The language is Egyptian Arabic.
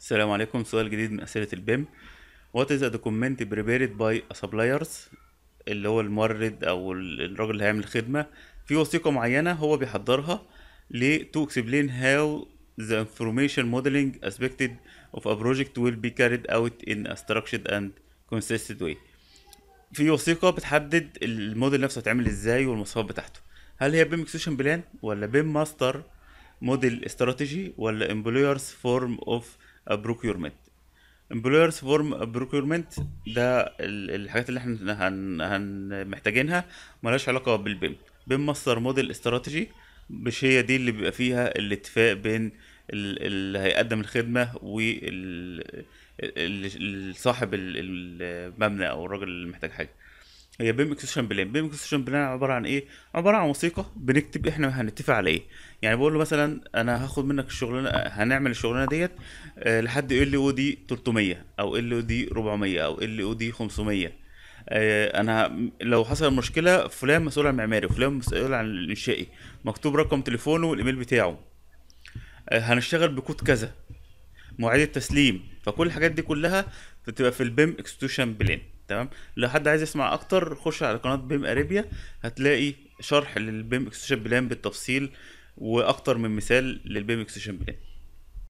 السلام عليكم سؤال جديد من أسئلة البيم What is a document prepared by a suppliers اللي هو المورد أو ال- الراجل اللي هيعمل خدمة في وثيقة معينة هو بيحضرها ل to explain how the information modeling aspect of a project will be carried out in a structured and consistent way في وثيقة بتحدد الموديل نفسه هيتعمل ازاي والمواصفات بتاعته هل هي بيم اكسكيوشن بلان ولا بيم ماستر موديل استراتيجي ولا امبلويرز فورم اوف بروكيورمنت امبلويرز فورم بروكيورمنت ده ال- الحاجات اللي احنا هن, هن محتاجينها ملهاش علاقة بالبيم بيم ماستر موديل استراتيجي مش هي دي اللي بيبقى فيها الاتفاق بين ال- اللي هيقدم الخدمة وصاحب المبنى او الراجل اللي محتاج حاجة هي بيم اكسكيوشن بلان بيم اكسكيوشن بلان عباره عن ايه عباره عن وثيقه بنكتب احنا هنتفق على ايه يعني بقول له مثلا انا هاخد منك الشغلانه هنعمل الشغلانه ديت آه، لحد ال او دي 300 او ال او دي 400 او ال او دي 500 آه، انا لو حصل مشكله فلان مسؤول عن المعماري وفلان مسؤول عن الانشائي مكتوب رقم تليفونه والايميل بتاعه آه، هنشتغل بكود كذا مواعيد التسليم فكل الحاجات دي كلها بتبقى في البيم اكستوشن بلان تمام لو حد عايز يسمع اكتر خش على قناه بيم اريبيا هتلاقي شرح للبيم اكستوشن بلان بالتفصيل واكتر من مثال للبيم اكستوشن بلان